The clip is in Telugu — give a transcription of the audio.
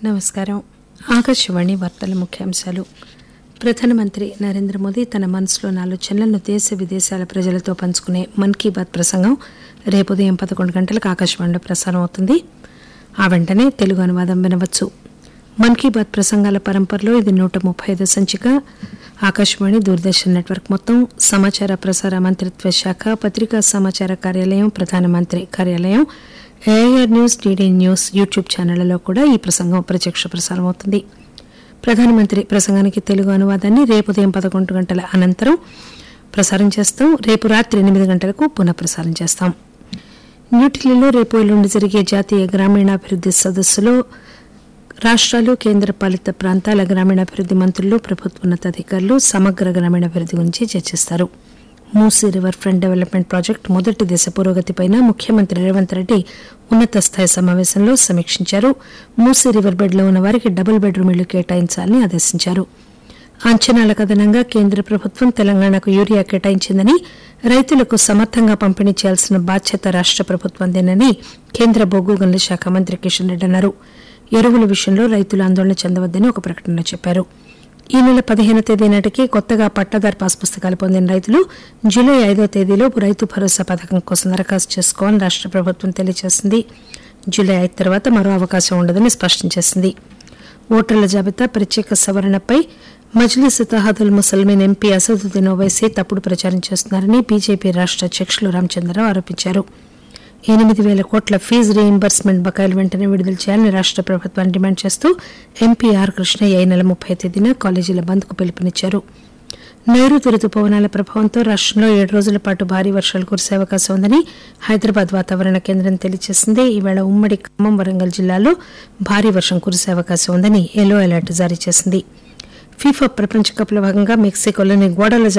నమస్కారం ఆకాశవాణి వార్తల ముఖ్యాంశాలు ప్రధానమంత్రి నరేంద్ర మోదీ తన మనసులోని ఆలోచనలను దేశ విదేశాల ప్రజలతో పంచుకునే మన్ కీ బాత్ ప్రసంగం రేపు ఉదయం పదకొండు గంటలకు ఆకాశవాణిలో ప్రసారం అవుతుంది ఆ వెంటనే తెలుగు అనువాదం వినవచ్చు మన్ కీ బాత్ ప్రసంగాల పరంపరలో ఇది నూట ముప్పై ఐదు సంచిక ఆకాశవాణి దూరదర్శన్ నెట్వర్క్ మొత్తం సమాచార ప్రసార మంత్రిత్వ శాఖ పత్రికా సమాచార కార్యాలయం ప్రధానమంత్రి కార్యాలయం AIR news DD news YouTube ఛానళ్లలో కూడా ఈ ప్రసంగం ప్రత్యక్ష ప్రసారం అవుతుంది ప్రధానమంత్రి ప్రసంగానికి తెలుగు అనువాదాన్ని రేపు ఉదయం పదకొండు గంటల అనంతరం ప్రసారం చేస్తాం రేపు రాత్రి ఎనిమిది గంటలకు పునః ప్రసారం చేస్తాం న్యూఢిల్లీలో రేపు ఎల్లుండి జరిగే జాతీయ గ్రామీణాభివృద్ది సదస్సులో రాష్ట్రాలు కేంద్రపాలిత ప్రాంతాల గ్రామీణాభివృద్ది మంత్రులు ప్రభుత్వ ఉన్నతాధికారులు సమగ్ర గ్రామీణాభివృద్ది గురించి చర్చిస్తారు Musi river front development project మొదటి దశ పురోగతిపైన ముఖ్యమంత్రి రేవంత్ రెడ్డి ఉన్నత స్థాయి సమావేశంలో సమీక్షించారు మూసీ రివర్ బెడ్లో ఉన్న వారికి డబుల్ బెడ్రూమ్ ఇళ్లు కేటాయించాలని ఆదేశించారు అంచనాలకు అదనంగా కేంద్ర ప్రభుత్వం తెలంగాణకు యూరియా కేటాయించిందని రైతులకు సమర్థంగా పంపిణీ చేయాల్సిన బాధ్యత రాష్ట ప్రభుత్వందేనని కేంద్ర బొగ్గు గనుల శాఖ మంత్రి కిషన్ రెడ్డి అన్నారు ఎరువుల విషయంలో రైతులు ఆందోళన చెందవద్దని ఒక ప్రకటనలో చెప్పారు ఈ నెల పదిహేను తేదీ నాటికి కొత్తగా పట్టాదారు పాస్ పుస్తకాలు పొందిన రైతులు జూలై ఐదో తేదీలోపు రైతు భరోసా పథకం కోసం దరఖాస్తు చేసుకోవాలని రాష్ట ప్రభుత్వం తెలియజేసింది జూలై ఐదు తర్వాత మరో అవకాశం ఉండదని స్పష్టం చేసింది ఓటర్ల జాబితా ప్రత్యేక సవరణపై మజ్లిస్ ఇతహాదుల్ ముసల్మీన్ ఎంపీ అసదుద్దీన్ ఓవైసీ తప్పుడు ప్రచారం చేస్తున్నారని బీజేపీ రాష్ట అధ్యక్షులు రామచంద్రరావు ఆరోపించారు ఎనిమిది వేల కోట్ల ఫీజు రీయింబర్స్మెంట్ బకాయిలు వెంటనే విడుదల చేయాలని రాష్ట ప్రభుత్వాన్ని డిమాండ్ చేస్తూ ఎంపీ ఆర్ కృష్ణయ్య ఈ నెల ముప్పై తేదీన కాలేజీల బంద్కు పిలుపునిచ్చారు నైరుతి రుతుపవనాల ప్రభావంతో రాష్టంలో ఏడు రోజుల పాటు భారీ వర్షాలు కురిసే అవకాశం ఉందని హైదరాబాద్ వాతావరణ కేంద్రం తెలియజేసింది ఈవేళ ఉమ్మడి ఖమ్మం వరంగల్ జిల్లాలో భారీ వర్షం కురిసే అవకాశం ఉందని ఎల్లో అలర్ట్ జారీ చేసింది ఫీఫా ప్రపంచ కప్లో భాగంగా మెక్సికోలోని గోడల